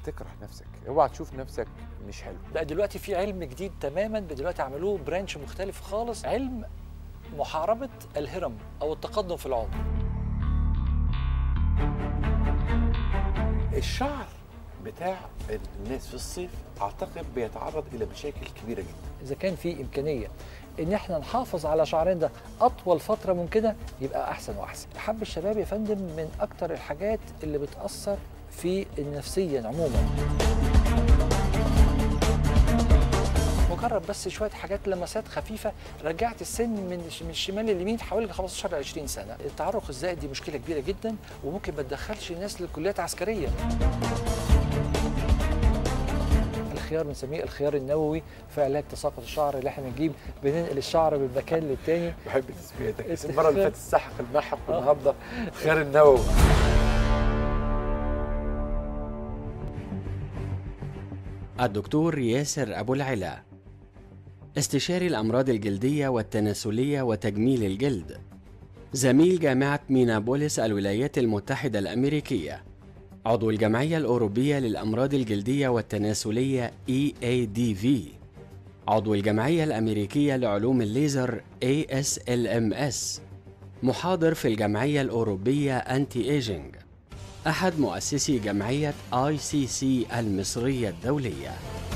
اوعى تكره نفسك اوعى تشوف نفسك مش حلو بقى دلوقتي في علم جديد تماما دلوقتي عملوه برانش مختلف خالص علم محاربه الهرم او التقدم في العمر الشعر بتاع الناس في الصيف اعتقد بيتعرض الى مشاكل كبيره جدا اذا كان في امكانيه ان احنا نحافظ على شعرنا ده اطول فتره ممكنه يبقى احسن واحسن حب الشباب يا فندم من اكتر الحاجات اللي بتاثر في نفسيا عموما مجرد بس شويه حاجات لمسات خفيفه رجعت السن من من الشمال لليمين حوالي 15 ل 20 سنه التعرق الزائد دي مشكله كبيره جدا وممكن ما تدخلش الناس للكليات عسكريه الخيار بنسميه الخيار النووي في علاج تساقط الشعر اللي احنا بنجيب بننقل الشعر من مكان للتاني بحب تسميتك المره اللي فاتت السحق المحق والنهارده خيار النووي الدكتور ياسر أبو العلا استشاري الأمراض الجلدية والتناسلية وتجميل الجلد زميل جامعة مينابوليس الولايات المتحدة الأمريكية عضو الجمعية الأوروبية للأمراض الجلدية والتناسلية EADV عضو الجمعية الأمريكية لعلوم الليزر ASLMS محاضر في الجمعية الأوروبية أنتي إيجينج أحد مؤسسي جمعية ICC المصرية الدولية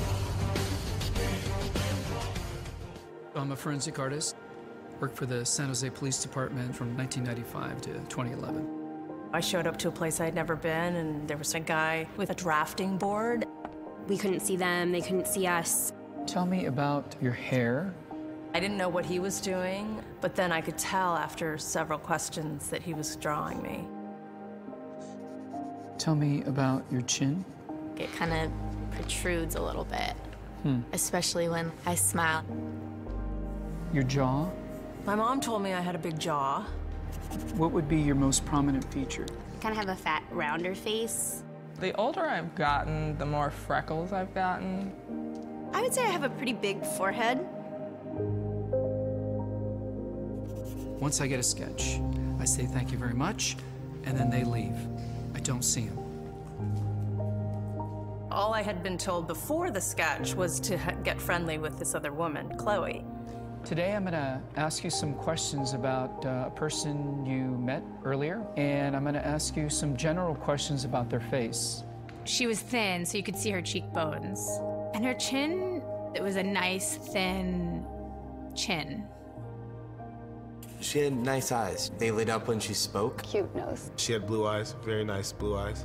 I'm a forensic artist. Worked for the San Jose Police Department from 1995 to 2011. I showed up to a place I'd never been, and there was a guy with a drafting board. We couldn't see them, they couldn't see us. Tell me about your hair. I didn't know what he was doing, but then I could tell after several questions that he was drawing me. Tell me about your chin. It kind of protrudes a little bit, especially when I smile. Your jaw. My mom told me I had a big jaw. What would be your most prominent feature? Kind of have a fat, rounder face. The older I've gotten, the more freckles I've gotten. I would say I have a pretty big forehead. Once I get a sketch, I say thank you very much, and then they leave. I don't see them. All I had been told before the sketch was to ha- get friendly with this other woman, Chloe. Today, I'm going to ask you some questions about uh, a person you met earlier, and I'm going to ask you some general questions about their face. She was thin, so you could see her cheekbones. And her chin, it was a nice, thin chin. She had nice eyes. They lit up when she spoke. Cute nose. She had blue eyes, very nice blue eyes.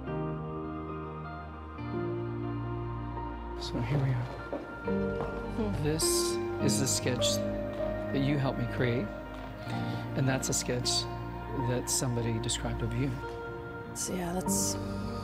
So here we are. This is the sketch that you helped me create, and that's a sketch that somebody described of you. So yeah, that's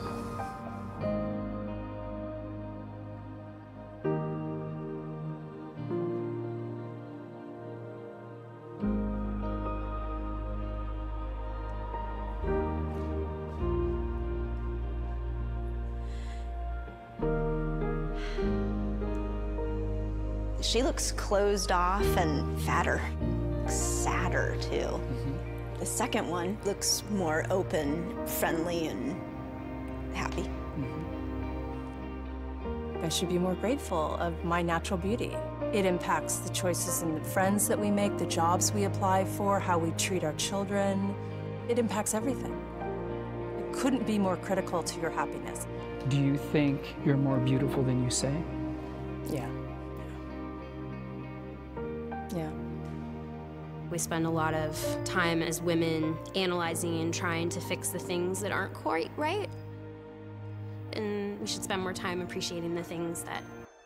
She looks closed off and fatter, sadder too. The second one looks more open, friendly, and happy. I should be more grateful of my natural beauty. It impacts the choices and the friends that we make, the jobs we apply for, how we treat our children. It impacts everything. It couldn't be more critical to your happiness. Do you think you're more beautiful than you say? Yeah. Yeah. We spend a lot of time as women analyzing and trying to fix the things that aren't quite right. And we should spend more time appreciating the things that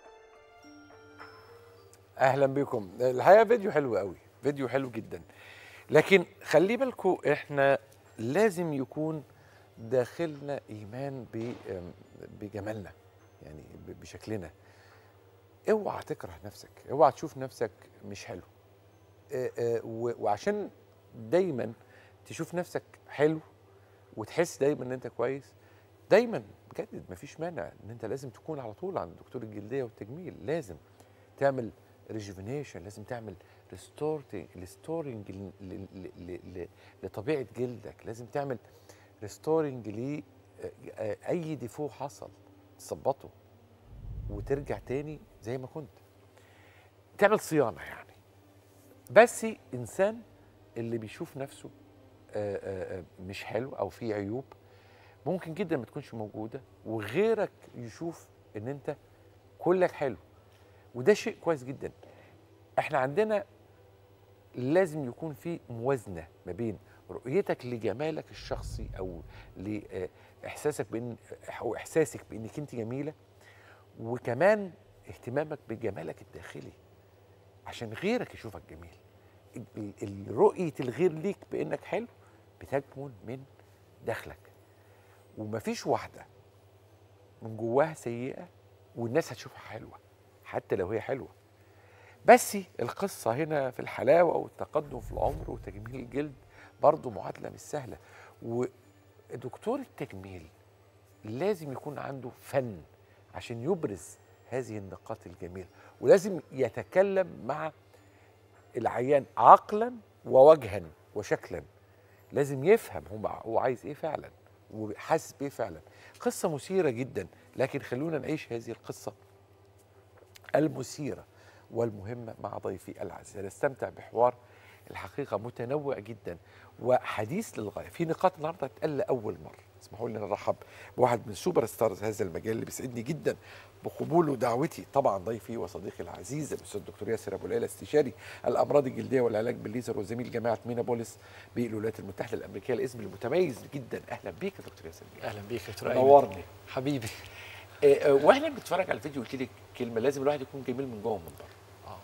اهلا بكم الحقيقه فيديو حلو قوي فيديو حلو جدا لكن خلي بالكم احنا لازم يكون داخلنا ايمان ب- بجمالنا يعني ب- بشكلنا اوعى تكره نفسك اوعى تشوف نفسك مش حلو آه، آه، و- وعشان دايما تشوف نفسك حلو وتحس دايما ان انت كويس دايما بجد مفيش مانع ان انت لازم تكون على طول عند دكتور الجلديه والتجميل لازم تعمل ريجوفينيشن لازم تعمل ريستورتنج ريستورنج لطبيعه جلدك لازم تعمل ريستورنج ل اي ديفو حصل تظبطه وترجع تاني زي ما كنت تعمل صيانه يعني بس انسان اللي بيشوف نفسه آه، آه، آه، مش حلو او فيه عيوب ممكن جدا ما تكونش موجوده وغيرك يشوف ان انت كلك حلو وده شيء كويس جدا احنا عندنا لازم يكون في موازنه ما بين رؤيتك لجمالك الشخصي او لاحساسك بان او احساسك بانك انت جميله وكمان اهتمامك بجمالك الداخلي عشان غيرك يشوفك جميل ال- ال- رؤيه الغير ليك بانك حلو بتكمن من داخلك ومفيش واحده من جواها سيئه والناس هتشوفها حلوه حتى لو هي حلوه بس القصه هنا في الحلاوه والتقدم في العمر وتجميل الجلد برضه معادله مش سهله ودكتور التجميل لازم يكون عنده فن عشان يبرز هذه النقاط الجميله ولازم يتكلم مع العيان عقلا ووجها وشكلا لازم يفهم هو هو عايز ايه فعلا وحاسس بايه فعلا قصه مثيره جدا لكن خلونا نعيش هذه القصه المثيره والمهمه مع ضيفي العزيز نستمتع بحوار الحقيقه متنوع جدا وحديث للغايه في نقاط النهارده اتقال لاول مره اسمحوا لي نرحب بواحد من سوبر ستارز هذا المجال اللي بيسعدني جدا بقبوله ودعوتي طبعا ضيفي وصديقي العزيز الاستاذ الدكتور ياسر ابو العلا استشاري الامراض الجلديه والعلاج بالليزر وزميل جامعه مينابوليس بالولايات المتحده الامريكيه الاسم المتميز جدا اهلا بيك يا دكتور ياسر اهلا بيك يا دكتور أيمن. نورني حبيبي آه، آه، واحنا بنتفرج على الفيديو قلت لي كلمه لازم الواحد يكون جميل من جوه ومن بره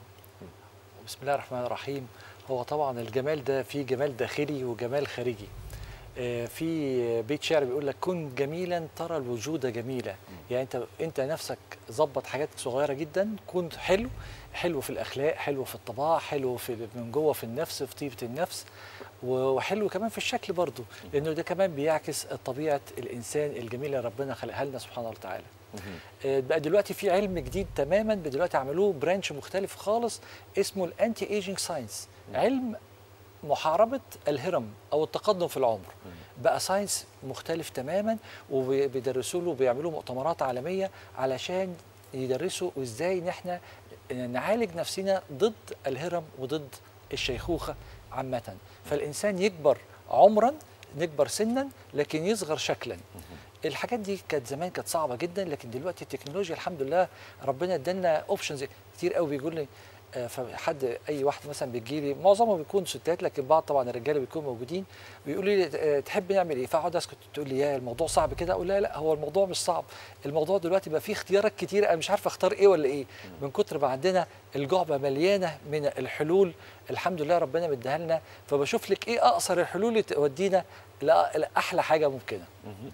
بسم الله الرحمن الرحيم هو طبعا الجمال ده فيه جمال داخلي وجمال خارجي آه، في بيت شعر بيقول لك كن جميلا ترى الوجود جميلا يعني انت انت نفسك ظبط حاجات صغيره جدا كن حلو حلو في الاخلاق حلو في الطباع حلو في من جوه في النفس في طيبه النفس وحلو كمان في الشكل برضه لانه ده كمان بيعكس طبيعه الانسان الجميله اللي ربنا خلقها لنا سبحانه وتعالى آه، بقى دلوقتي في علم جديد تماما دلوقتي عملوه برانش مختلف خالص اسمه الانتي ايجينج ساينس علم محاربه الهرم او التقدم في العمر بقى ساينس مختلف تماما وبيدرسوا له وبيعملوا مؤتمرات عالميه علشان يدرسوا ازاي ان احنا نعالج نفسنا ضد الهرم وضد الشيخوخه عامه فالانسان يكبر عمرا نكبر سنا لكن يصغر شكلا الحاجات دي كانت زمان كانت صعبه جدا لكن دلوقتي التكنولوجيا الحمد لله ربنا ادانا اوبشنز كتير قوي بيقول لي آه، فحد اي واحد مثلا بتجي لي معظمهم بيكون ستات لكن بعض طبعا الرجاله بيكونوا موجودين بيقولوا لي آه، تحب نعمل ايه فاقعد اسكت تقول لي يا الموضوع صعب كده اقول لها لا هو الموضوع مش صعب الموضوع دلوقتي بقى فيه اختيارات كتيره انا مش عارف اختار ايه ولا ايه من كتر ما عندنا الجعبه مليانه من الحلول الحمد لله ربنا مديها لنا فبشوف لك ايه اقصر الحلول اللي تودينا لأ- لاحلى حاجه ممكنه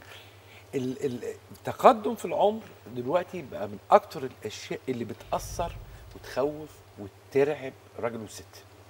ال- ال- التقدم في العمر دلوقتي بقى من اكتر الاشياء اللي بتاثر وتخوف وترعب راجل وست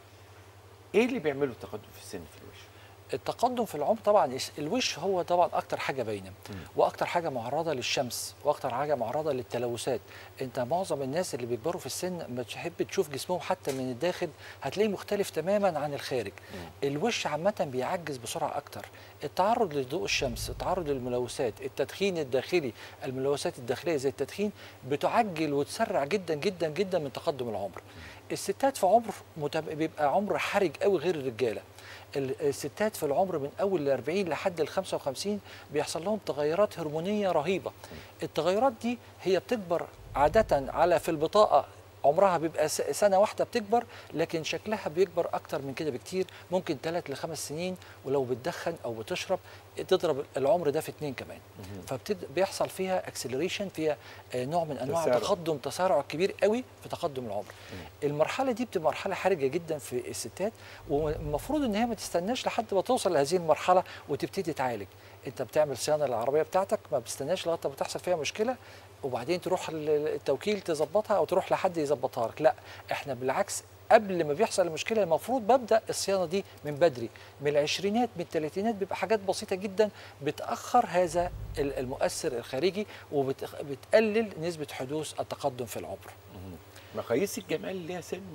ايه اللي بيعمله التقدم في السن في الوش التقدم في العمر طبعا الس- الوش هو طبعا اكتر حاجه باينه واكتر حاجه معرضه للشمس واكتر حاجه معرضه للتلوثات انت معظم الناس اللي بيكبروا في السن ما تحب تشوف جسمهم حتى من الداخل هتلاقيه مختلف تماما عن الخارج الوش عامه بيعجز بسرعه اكتر التعرض لضوء الشمس التعرض للملوثات التدخين الداخلي الملوثات الداخليه زي التدخين بتعجل وتسرع جدا جدا جدا من تقدم العمر الستات في عمر متب... بيبقى عمر حرج قوي غير الرجاله ال- الستات في العمر من اول ال 40 لحد ال 55 بيحصل لهم تغيرات هرمونيه رهيبه التغيرات دي هي بتكبر عاده على في البطاقه عمرها بيبقى س- سنه واحده بتكبر لكن شكلها بيكبر اكتر من كده بكتير ممكن ثلاث لخمس سنين ولو بتدخن او بتشرب تضرب العمر ده في اتنين كمان فبيحصل فيها اكسلريشن فيها آه، نوع من انواع تسارع. التقدم تسارع كبير قوي في تقدم العمر المرحله دي بتبقى مرحله حرجه جدا في الستات والمفروض ان هي ما تستناش لحد ما توصل لهذه المرحله وتبتدي تعالج انت بتعمل صيانه للعربيه بتاعتك ما بتستناش لغايه ما تحصل فيها مشكله وبعدين تروح ال- التوكيل تظبطها او تروح لحد يظبطها لك لا احنا بالعكس قبل ما بيحصل المشكله المفروض ببدا الصيانه دي من بدري من العشرينات من الثلاثينات بيبقى حاجات بسيطه جدا بتاخر هذا ال- المؤثر الخارجي وبتقلل نسبه حدوث التقدم في العمر مقاييس الجمال ليها سن معين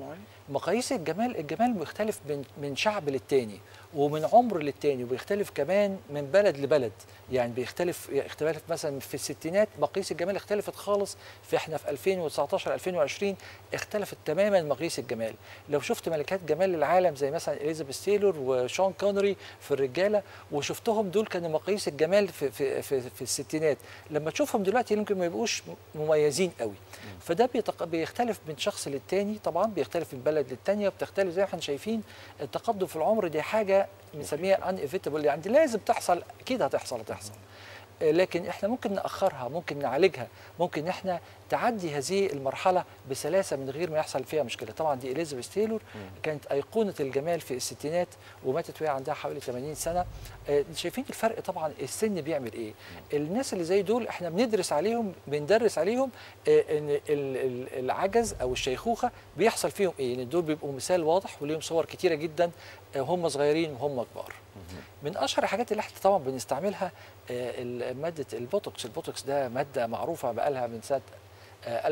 مقاييس الجمال الجمال مختلف من من شعب للتاني ومن عمر للتاني وبيختلف كمان من بلد لبلد يعني بيختلف اختلاف مثلا في الستينات مقاييس الجمال اختلفت خالص في احنا في 2019 2020 اختلفت تماما مقاييس الجمال لو شفت ملكات جمال العالم زي مثلا اليزابيث تايلور وشون كونري في الرجاله وشفتهم دول كانوا مقاييس الجمال في في في, في الستينات لما تشوفهم دلوقتي يمكن ما يبقوش مميزين قوي فده بيتق... بيختلف من شخص للتاني طبعا بيختلف من بلد للتانيه وبتختلف زي ما احنا شايفين التقدم في العمر دي حاجه بنسميها ان ايفيتابل يعني لازم تحصل اكيد هتحصل هتحصل آه، لكن احنا ممكن ناخرها ممكن نعالجها ممكن احنا تعدي هذه المرحله بسلاسه من غير ما يحصل فيها مشكله طبعا دي اليزابيث تايلور كانت ايقونه الجمال في الستينات وماتت وهي عندها حوالي 80 سنه آه، شايفين الفرق طبعا السن بيعمل ايه الناس اللي زي دول احنا بندرس عليهم بندرس عليهم آه، ان ال- ال- العجز او الشيخوخه بيحصل فيهم ايه لان دول بيبقوا مثال واضح وليهم صور كتيره جدا آه، هم صغيرين وهم كبار من اشهر الحاجات اللي احنا طبعا بنستعملها آه، ال- ماده البوتوكس البوتوكس ده ماده معروفه بقالها من سنه آه،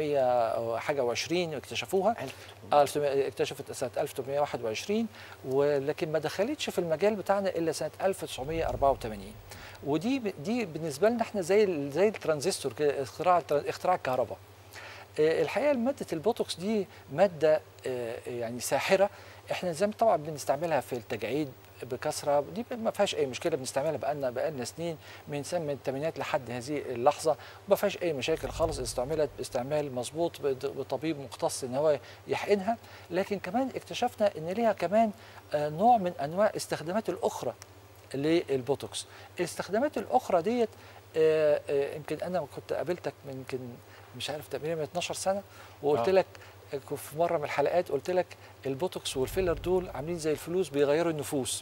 1800 حاجه و20 اكتشفوها آه، 1800 اكتشفت سنه 1821 ولكن ما دخلتش في المجال بتاعنا الا سنه 1984 ودي دي بالنسبه لنا احنا زي ال- زي الترانزستور كده اختراع الترا- اختراع الكهرباء آه، الحقيقه ماده البوتوكس دي ماده آه، يعني ساحره احنا زي ما طبعا بنستعملها في التجاعيد بكثره دي ما فيهاش اي مشكله بنستعملها بقالنا بقالنا سنين من سنه من الثمانينات لحد هذه اللحظه ما فيهاش اي مشاكل خالص استعملت باستعمال مظبوط بد- بطبيب مختص ان هو يحقنها لكن كمان اكتشفنا ان ليها كمان آه، نوع من انواع الاستخدامات الاخرى للبوتوكس الاستخدامات الاخرى ديت آه، آه، يمكن انا كنت قابلتك من يمكن مش عارف تقريبا من 12 سنه وقلت آه. لك آه، في مره من الحلقات قلت لك البوتوكس والفيلر دول عاملين زي الفلوس بيغيروا النفوس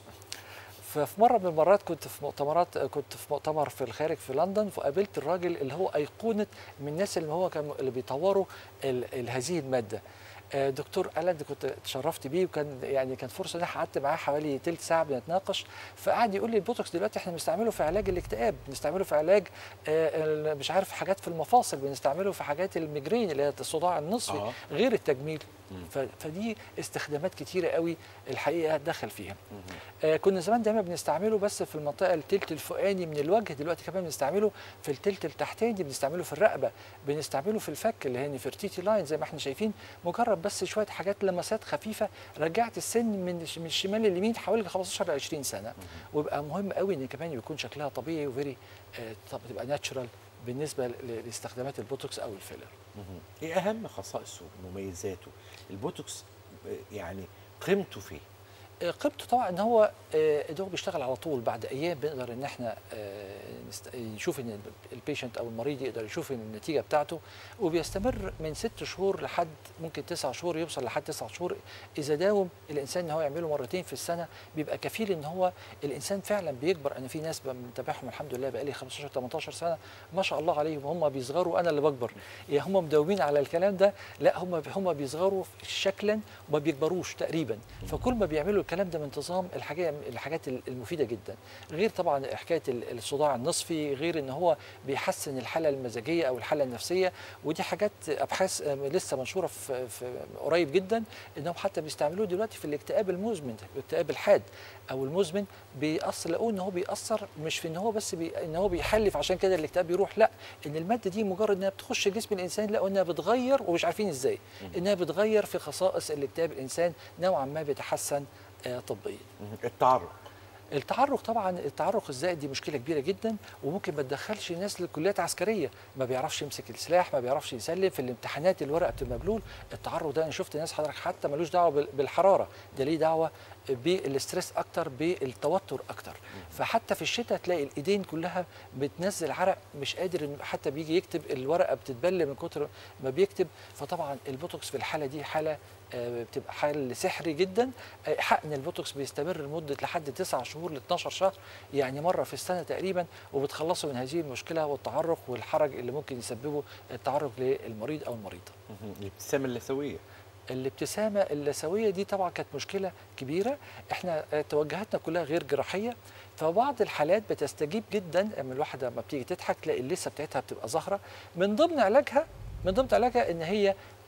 ففي مره من المرات كنت في مؤتمرات كنت في مؤتمر في الخارج في لندن وقابلت الراجل اللي هو ايقونه من الناس اللي هو كان اللي بيطوروا ال- ال- هذه الماده آه، دكتور ألد كنت اتشرفت بيه وكان يعني كانت فرصه ان انا قعدت معاه حوالي تلت ساعه بنتناقش فقعد يقول لي البوتوكس دلوقتي احنا بنستعمله في علاج الاكتئاب بنستعمله في علاج آه، ال- مش عارف حاجات في المفاصل بنستعمله في حاجات الميجرين اللي هي الصداع النصفي آه. غير التجميل ف- فدي استخدامات كتيره قوي الحقيقه دخل فيها آه كنا زمان دايما بنستعمله بس في المنطقه التلت الفوقاني من الوجه دلوقتي كمان بنستعمله في التلت التحتاني بنستعمله في الرقبه بنستعمله في الفك اللي هي نفرتيتي لاين زي ما احنا شايفين مجرد بس شويه حاجات لمسات خفيفه رجعت السن من الش- من الشمال لليمين حوالي 15 ل 20 سنه ويبقى مهم قوي ان كمان يكون شكلها طبيعي وفيري آه طب تبقى ناتشرال بالنسبه ل- لاستخدامات البوتوكس او الفيلر مهم. ايه اهم خصائصه ومميزاته البوتوكس آه، يعني قيمته فيه آه، قيمته طبعا ان هو آه، ده هو بيشتغل على طول بعد ايام بنقدر ان احنا آه، نست- نشوف ان البيشنت او المريض يقدر يشوف النتيجه بتاعته وبيستمر من ست شهور لحد ممكن تسع شهور يوصل لحد تسع شهور اذا داوم الانسان ان هو يعمله مرتين في السنه بيبقى كفيل ان هو الانسان فعلا بيكبر انا في ناس بتابعهم الحمد لله بقالي 15 18 سنه ما شاء الله عليهم هم بيصغروا انا اللي بكبر يا هم مداومين على الكلام ده لا هم هم بيصغروا شكلا وما بيكبروش تقريبا فكل ما بيعملوا الكلام ده بانتظام الحاجه الحاجات المفيده جدا غير طبعا حكايه ال- الصداع النصفي غير ان هو بيحسن الحاله المزاجيه او الحاله النفسيه ودي حاجات ابحاث آه، لسه منشوره في, في قريب جدا انهم حتى بيستعملوه دلوقتي في الاكتئاب المزمن الاكتئاب الحاد او المزمن بيأثر لقوه ان هو بيأثر مش في ان هو بس بي ان هو بيحلف عشان كده الاكتئاب بيروح لا ان الماده دي مجرد انها بتخش جسم الانسان لقوا انها بتغير ومش عارفين ازاي انها بتغير في خصائص الاكتئاب الانسان نوعا ما بيتحسن آه، طبيا التعرق التعرق طبعا التعرق الزائد دي مشكله كبيره جدا وممكن ما تدخلش ناس لكليات عسكريه ما بيعرفش يمسك السلاح ما بيعرفش يسلم في الامتحانات الورقه بتبقى مبلول التعرق ده انا شفت ناس حضرتك حتى ملوش دعوه بال- بالحراره ده ليه دعوه بالاسترس اكتر بالتوتر اكتر فحتى في الشتاء تلاقي الايدين كلها بتنزل عرق مش قادر إن حتى بيجي يكتب الورقه بتتبل من كتر ما بيكتب فطبعا البوتوكس في الحاله دي حاله آه، بتبقى حل سحري جدا آه، حقن البوتوكس بيستمر لمده لحد 9 شهور ل 12 شهر يعني مره في السنه تقريبا وبتخلصوا من هذه المشكله والتعرق والحرج اللي ممكن يسببه التعرق للمريض او المريضه مهم. الابتسامه اللثويه الابتسامه اللثويه دي طبعا كانت مشكله كبيره احنا آه، توجهاتنا كلها غير جراحيه فبعض الحالات بتستجيب جدا اما الواحده لما بتيجي تضحك تلاقي اللثه بتاعتها بتبقى ظاهره من ضمن علاجها من ضمن علاجها ان هي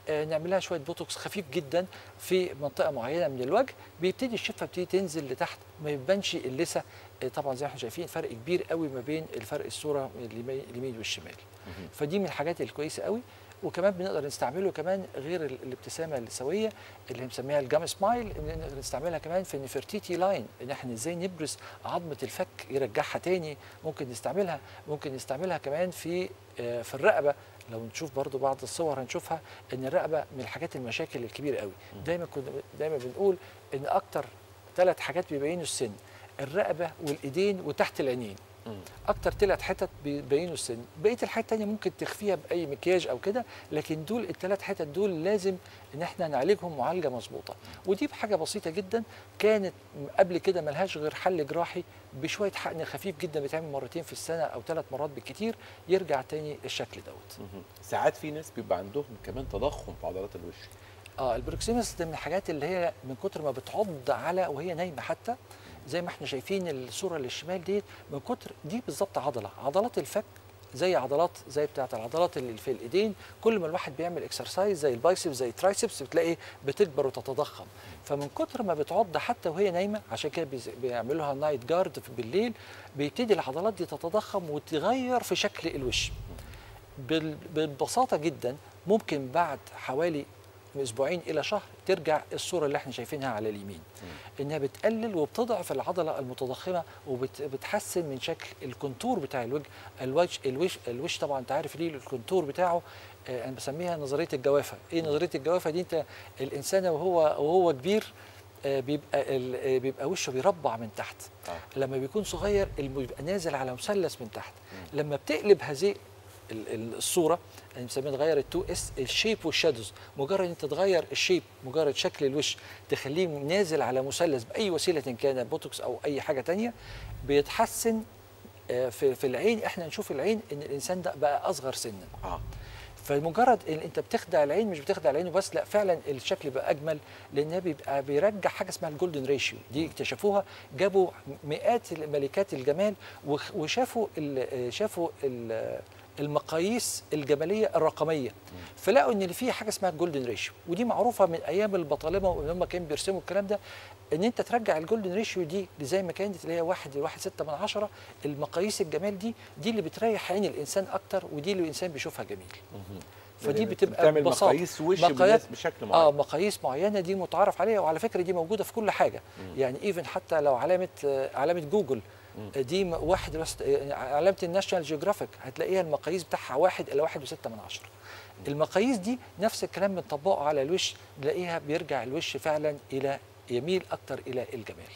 آه، نعمل لها شويه بوتوكس خفيف جدا في منطقه معينه من الوجه بيبتدي الشفه بتبتدي تنزل لتحت ما يبانش اللثه آه، طبعا زي ما احنا شايفين فرق كبير قوي ما بين الفرق الصوره اليمين اليمين والشمال فدي من الحاجات الكويسه قوي وكمان بنقدر نستعمله كمان غير ال- الابتسامه السويه اللي بنسميها الجام سمايل نقدر نستعملها كمان في النفرتيتي لاين ان احنا ازاي نبرز عظمه الفك يرجعها تاني ممكن نستعملها ممكن نستعملها كمان في آه، في الرقبه لو نشوف برضو بعض الصور هنشوفها ان الرقبه من الحاجات المشاكل الكبيره قوي دايما كنا دايما بنقول ان اكتر ثلاث حاجات بيبينوا السن الرقبه والايدين وتحت العينين اكتر ثلاث حتت بيبينوا السن بقيه الحاجات التانية ممكن تخفيها باي مكياج او كده لكن دول الثلاث حتت دول لازم ان احنا نعالجهم معالجه مظبوطه ودي بحاجه بسيطه جدا كانت قبل كده ملهاش غير حل جراحي بشويه حقن خفيف جدا بيتعمل مرتين في السنه او ثلاث مرات بالكتير يرجع تاني الشكل دوت ساعات في ناس بيبقى عندهم كمان تضخم في عضلات الوش اه البروكسيمس ده من الحاجات اللي هي من كتر ما بتعض على وهي نايمه حتى زي ما احنا شايفين الصوره اللي الشمال ديت من كتر دي بالظبط عضله عضلات الفك زي عضلات زي بتاعه العضلات اللي في الايدين كل ما الواحد بيعمل اكسرسايز زي البايسبس زي الترايسبس بتلاقي بتكبر وتتضخم فمن كتر ما بتعض حتى وهي نايمه عشان كده بيز- بيعملوا لها نايت جارد في بالليل بيبتدي العضلات دي تتضخم وتغير في شكل الوش بال- ببساطه جدا ممكن بعد حوالي من اسبوعين الى شهر ترجع الصوره اللي احنا شايفينها على اليمين انها بتقلل وبتضعف العضله المتضخمه وبتحسن من شكل الكونتور بتاع الوجه الوجه الوش الوش طبعا انت عارف ليه الكونتور بتاعه آه، انا بسميها نظريه الجوافه ايه نظريه الجوافه دي انت الانسان وهو وهو كبير آه، بيبقى ال- آه، بيبقى وشه بيربع من تحت لما بيكون صغير الم- بيبقى نازل على مثلث من تحت لما بتقلب هذه ال- ال- الصوره اللي بنسميها تغير التو اس الشيب والشادوز مجرد انت تغير الشيب مجرد شكل الوش تخليه نازل على مثلث باي وسيله كان بوتوكس او اي حاجه تانية بيتحسن آه، في في العين احنا نشوف العين ان الانسان ده بقى اصغر سنا اه فمجرد ان انت بتخدع العين مش بتخدع العين وبس لا فعلا الشكل بقى اجمل لانها بيبقى بيرجع حاجه اسمها الجولدن ريشيو دي اكتشفوها جابوا مئات ملكات الجمال وخ- وشافوا ال شافوا ال المقاييس الجماليه الرقميه فلقوا ان في حاجه اسمها الجولدن ريشيو ودي معروفه من ايام البطالمه وان هم كانوا بيرسموا الكلام ده ان انت ترجع الجولدن ريشيو دي زي ما كانت اللي هي واحد لواحد ستة من عشرة المقاييس الجمال دي دي اللي بتريح عين الانسان اكتر ودي اللي الانسان بيشوفها جميل فدي لأن بتبقى بتعمل ببساطة. مقاييس وش مقاييس- بالناس بشكل معين. اه مقاييس معينه دي متعارف عليها وعلى فكره دي موجوده في كل حاجه يعني ايفن حتى لو علامه آه، علامه جوجل آه، دي م- واحد بس آه، علامه الناشونال جيوغرافيك هتلاقيها المقاييس بتاعها واحد الى واحد وستة من عشرة المقاييس دي نفس الكلام بنطبقه على الوش نلاقيها بيرجع الوش فعلا الى يميل اكتر الى الجمال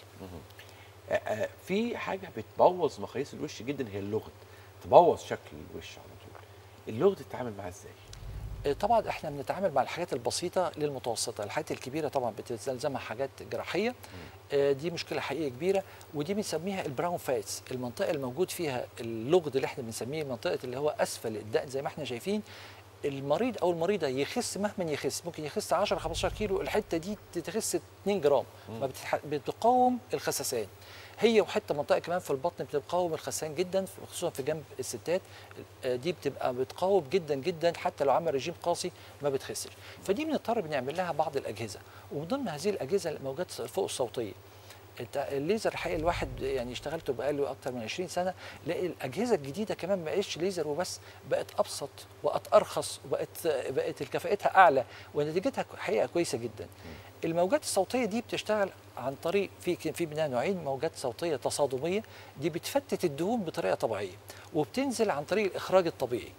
آه، آه، في حاجه بتبوظ مقاييس الوش جدا هي اللغط تبوظ شكل الوش على طول اللغط تتعامل معاه ازاي آه، طبعا احنا بنتعامل مع الحاجات البسيطه للمتوسطه الحاجات الكبيره طبعا بتلزمها حاجات جراحيه آه، دي مشكله حقيقيه كبيره ودي بنسميها البراون فاتس المنطقه الموجود فيها اللغد اللي احنا بنسميه منطقه اللي هو اسفل الدقن زي ما احنا شايفين المريض او المريضه يخس مهما يخس ممكن يخس 10 15 كيلو الحته دي تخس 2 جرام ما بتتح... بتقاوم الخسسان هي وحته منطقه كمان في البطن بتقاوم الخسان جدا خصوصا في جنب الستات آه، دي بتبقى بتقاوم جدا جدا حتى لو عمل رجيم قاسي ما بتخسش فدي بنضطر بنعمل لها بعض الاجهزه ومن ضمن هذه الاجهزه الموجات الفوق الصوتيه انت الليزر الحقيقه الواحد يعني اشتغلته بقاله اكتر من 20 سنه لقي الاجهزه الجديده كمان ما بقتش ليزر وبس بقت ابسط وبقت ارخص وبقت بقت كفاءتها اعلى ونتيجتها حقيقه كويسه جدا الموجات الصوتيه دي بتشتغل عن طريق في في منها نوعين موجات صوتيه تصادميه دي بتفتت الدهون بطريقه طبيعيه وبتنزل عن طريق الاخراج الطبيعي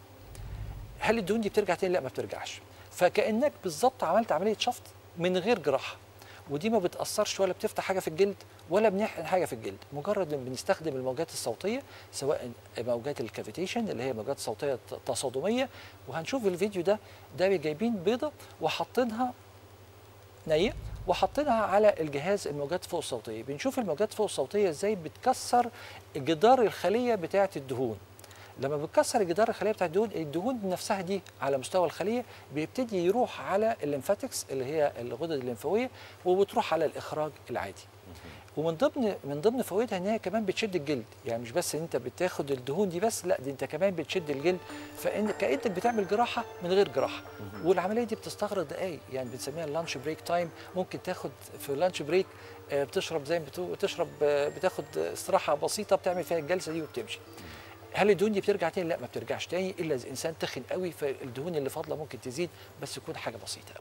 هل الدهون دي بترجع تاني لا ما بترجعش فكانك بالظبط عملت عمليه شفط من غير جراحه ودي ما بتاثرش ولا بتفتح حاجه في الجلد ولا بنحقن حاجه في الجلد مجرد ان بنستخدم الموجات الصوتيه سواء موجات الكافيتيشن اللي هي موجات صوتيه ت- تصادميه وهنشوف الفيديو ده ده جايبين بيضه وحاطينها نيه وحاطينها على الجهاز الموجات فوق الصوتيه بنشوف الموجات فوق الصوتيه ازاي بتكسر جدار الخليه بتاعه الدهون لما بتكسر جدار الخليه بتاعت الدهون الدهون نفسها دي على مستوى الخليه بيبتدي يروح على الليمفاتكس اللي هي الغدد الليمفاويه وبتروح على الاخراج العادي ومن ضمن من ضمن فوائدها ان هي كمان بتشد الجلد يعني مش بس ان انت بتاخد الدهون دي بس لا دي انت كمان بتشد الجلد فان كانك بتعمل جراحه من غير جراحه والعمليه دي بتستغرق دقائق يعني بنسميها اللانش بريك تايم ممكن تاخد في اللانش بريك آه، بتشرب زي ما بتقول بتشرب آه، بتاخد استراحه بسيطه بتعمل فيها الجلسه دي وبتمشي هل الدهون دي بترجع تاني؟ لا ما بترجعش تاني الا اذا الانسان تخن قوي فالدهون اللي فاضله ممكن تزيد بس تكون حاجه بسيطه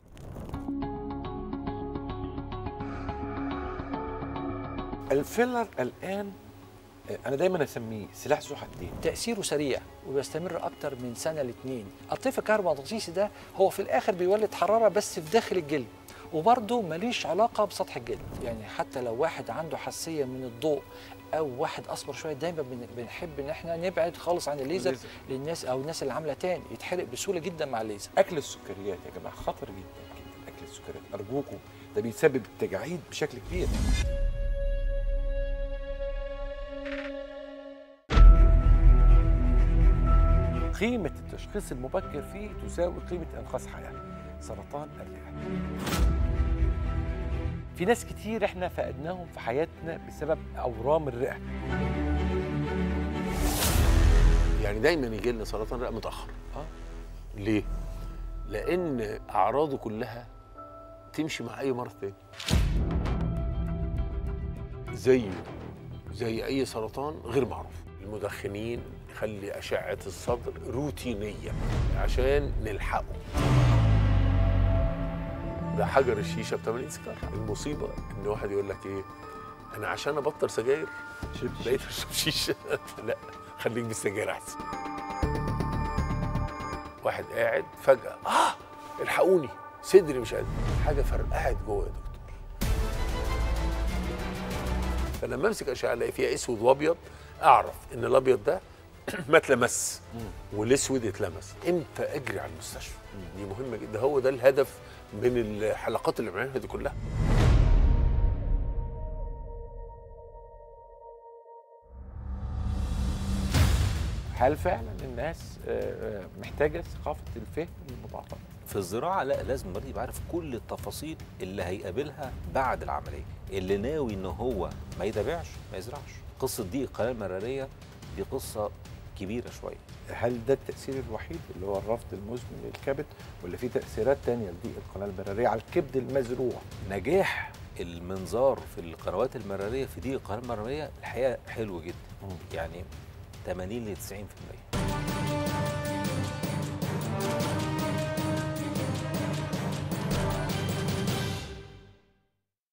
الفيلر الان آه، انا دايما اسميه سلاح ذو حدين تاثيره سريع وبيستمر اكتر من سنه لاثنين الطيف الكهرومغناطيسي ده هو في الاخر بيولد حراره بس في داخل الجلد وبرضه ماليش علاقه بسطح الجلد يعني حتى لو واحد عنده حساسيه من الضوء او واحد اسمر شويه دايما بن- بنحب ان احنا نبعد خالص عن الليزر الليزر. للناس او الناس اللي عامله تاني يتحرق بسهوله جدا مع الليزر اكل السكريات يا جماعه خطر جدا جدا اكل السكريات ارجوكم ده بيسبب تجاعيد بشكل كبير قيمة التشخيص المبكر فيه تساوي قيمة إنقاذ حياة سرطان الرئة في ناس كتير احنا فقدناهم في حياتنا بسبب أورام الرئة يعني دايما يجي لنا سرطان رئه متاخر اه ليه؟ لان اعراضه كلها تمشي مع اي مرض تاني زيه زي اي سرطان غير معروف المدخنين خلي اشعه الصدر روتينيه عشان نلحقه ده حجر الشيشه ب 80 سكر المصيبه ان واحد يقول لك ايه انا عشان ابطل سجاير بقيت اشرب شيشه لا خليك بالسجاير احسن واحد قاعد فجاه اه الحقوني صدري مش قادر حاجه فرقعت جوه يا دكتور فلما امسك اشعه الاقي فيها اسود وابيض اعرف ان الابيض ده ما اتلمس والاسود اتلمس امتى اجري على المستشفى دي مهمه جدا هو ده الهدف من الحلقات اللي بنعملها دي كلها هل فعلا الناس آه، آه، محتاجة ثقافة الفهم للمضاعفات؟ في الزراعه لا لازم المريض يبقى عارف كل التفاصيل اللي هيقابلها بعد العمليه اللي ناوي ان هو ما يتابعش ما يزرعش قصه ضيق القناه المراريه دي قصه كبيره شويه هل ده التأثير الوحيد اللي هو الرفض المزمن للكبد ولا في تأثيرات تانية لضيق القناة المرارية على الكبد المزروع؟ نجاح المنظار في القنوات المراريه في ضيق القناه المراريه الحقيقه حلو جدا يعني 80 ل 90%